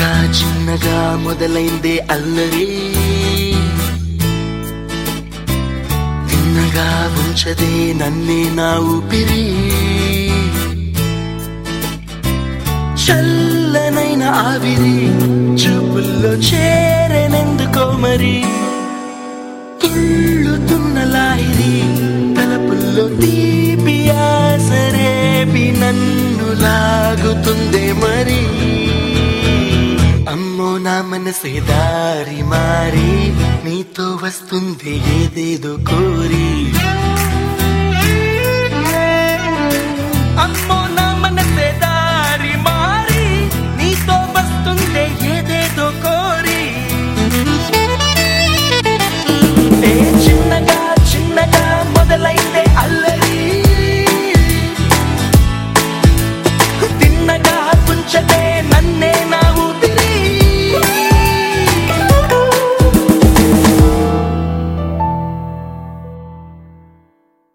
ఇంకా చిన్నగా మొదలైందే అల్లరి తిన్నగా ఉంచదే నన్నే నా ఊపిరి చల్లనైన ఆవిరి చూపుల్లో చేరనెందుకో మరి తుళ్ళుతున్న లాహిరి తలపుల్లో తీపి ఆసరేపి నన్ను లాగుతుందే మరి అమ్మో నా మనసే దారి మారి నీతో వస్తుంది ఏదేదో కోరి